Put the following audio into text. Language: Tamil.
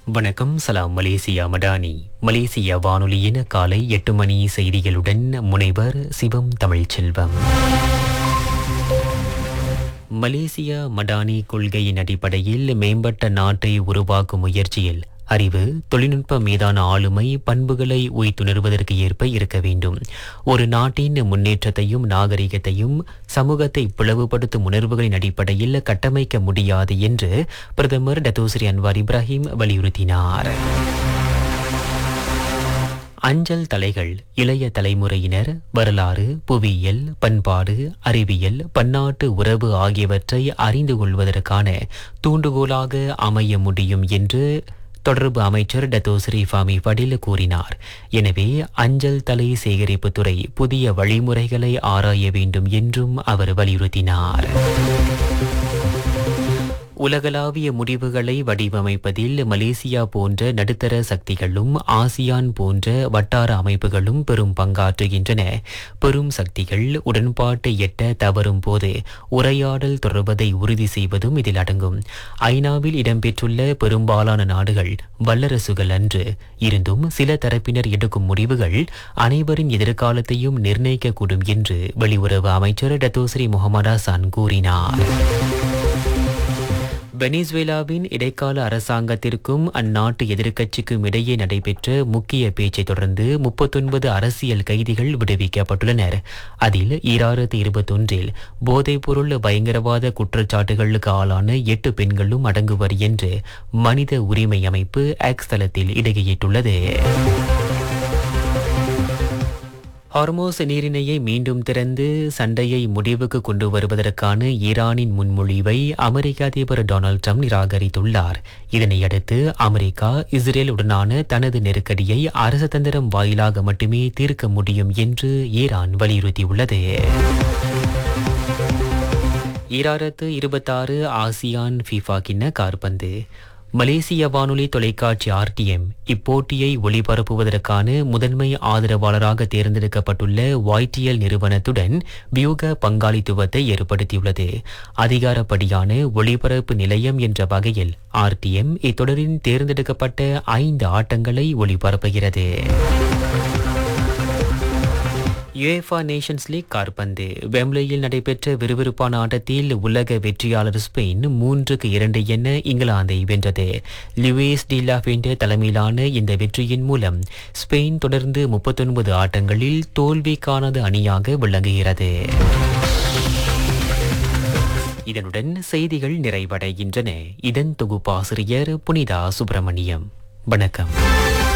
வணக்கம் சலாம் மலேசியா மடானி மலேசியா வானொலியின் காலை எட்டு மணி செய்திகளுடன் முனைவர் சிவம் தமிழ்ச்செல்வம் மலேசியா மடானி கொள்கையின் அடிப்படையில் மேம்பட்ட நாட்டை உருவாக்கும் முயற்சியில் அறிவு தொழில்நுட்ப மீதான ஆளுமை பண்புகளை உய்த்துணர்வதற்கு ஏற்ப இருக்க வேண்டும் ஒரு நாட்டின் முன்னேற்றத்தையும் நாகரிகத்தையும் சமூகத்தை பிளவுபடுத்தும் உணர்வுகளின் அடிப்படையில் கட்டமைக்க முடியாது என்று பிரதமர் டத்தோஸ்ரீ அன்வார் இப்ராஹிம் வலியுறுத்தினார் அஞ்சல் தலைகள் இளைய தலைமுறையினர் வரலாறு புவியியல் பண்பாடு அறிவியல் பன்னாட்டு உறவு ஆகியவற்றை அறிந்து கொள்வதற்கான தூண்டுகோலாக அமைய முடியும் என்று தொடர்பு அமைச்சர் டத்தோஸ்ரீ ஃபாமி படில் கூறினார் எனவே அஞ்சல் தலை சேகரிப்பு துறை புதிய வழிமுறைகளை ஆராய வேண்டும் என்றும் அவர் வலியுறுத்தினார் உலகளாவிய முடிவுகளை வடிவமைப்பதில் மலேசியா போன்ற நடுத்தர சக்திகளும் ஆசியான் போன்ற வட்டார அமைப்புகளும் பெரும் பங்காற்றுகின்றன பெரும் சக்திகள் உடன்பாட்டை எட்ட தவறும் போது உரையாடல் தொடர்வதை உறுதி செய்வதும் இதில் அடங்கும் ஐநாவில் இடம்பெற்றுள்ள பெரும்பாலான நாடுகள் வல்லரசுகள் அன்று இருந்தும் சில தரப்பினர் எடுக்கும் முடிவுகள் அனைவரின் எதிர்காலத்தையும் நிர்ணயிக்கக்கூடும் என்று வெளியுறவு அமைச்சர் டத்தோஸ்ரீ முகமது ஹசான் கூறினார் வெனிசுவேலாவின் இடைக்கால அரசாங்கத்திற்கும் அந்நாட்டு எதிர்க்கட்சிக்கும் இடையே நடைபெற்ற முக்கிய பேச்சை தொடர்ந்து முப்பத்தொன்பது அரசியல் கைதிகள் விடுவிக்கப்பட்டுள்ளனர் அதில் ஈராயிரத்தி இருபத்தொன்றில் போதைப்பொருள் பயங்கரவாத குற்றச்சாட்டுகளுக்கு ஆளான எட்டு பெண்களும் அடங்குவர் என்று மனித உரிமை அமைப்பு எக்ஸ் தளத்தில் இடுகையிட்டுள்ளது ஹார்மோஸ் நீரிணையை மீண்டும் திறந்து சண்டையை முடிவுக்கு கொண்டு வருவதற்கான ஈரானின் முன்மொழிவை அமெரிக்க அதிபர் டொனால்ட் ட்ரம்ப் நிராகரித்துள்ளார் இதனையடுத்து அமெரிக்கா இஸ்ரேலுடனான தனது நெருக்கடியை அரசதந்திரம் வாயிலாக மட்டுமே தீர்க்க முடியும் என்று ஈரான் வலியுறுத்தியுள்ளது ஈராயிரத்து இருபத்தாறு ஆசியான் ஃபிஃபா கிண்ண கார்பந்து மலேசிய வானொலி தொலைக்காட்சி ஆர்டிஎம் இப்போட்டியை ஒளிபரப்புவதற்கான முதன்மை ஆதரவாளராக தேர்ந்தெடுக்கப்பட்டுள்ள ஒய்டிஎல் நிறுவனத்துடன் வியூக பங்காளித்துவத்தை ஏற்படுத்தியுள்ளது அதிகாரப்படியான ஒளிபரப்பு நிலையம் என்ற வகையில் ஆர்டிஎம் இத்தொடரின் தேர்ந்தெடுக்கப்பட்ட ஐந்து ஆட்டங்களை ஒளிபரப்புகிறது யுஎஃபா நேஷன்ஸ் லீக் கார்பந்து வெம்ப்லேயில் நடைபெற்ற விறுவிறுப்பான ஆட்டத்தில் உலக வெற்றியாளர் ஸ்பெயின் மூன்றுக்கு இரண்டு என இங்கிலாந்தை வென்றது லுவேஸ் டிலாஃபென்ட் தலைமையிலான இந்த வெற்றியின் மூலம் ஸ்பெயின் தொடர்ந்து முப்பத்தொன்பது ஆட்டங்களில் தோல்வி காணாத அணியாக விளங்குகிறது இதனுடன் செய்திகள் நிறைவடைகின்றன இதன் தொகுப்பாசிரியர் புனிதா சுப்பிரமணியம் வணக்கம்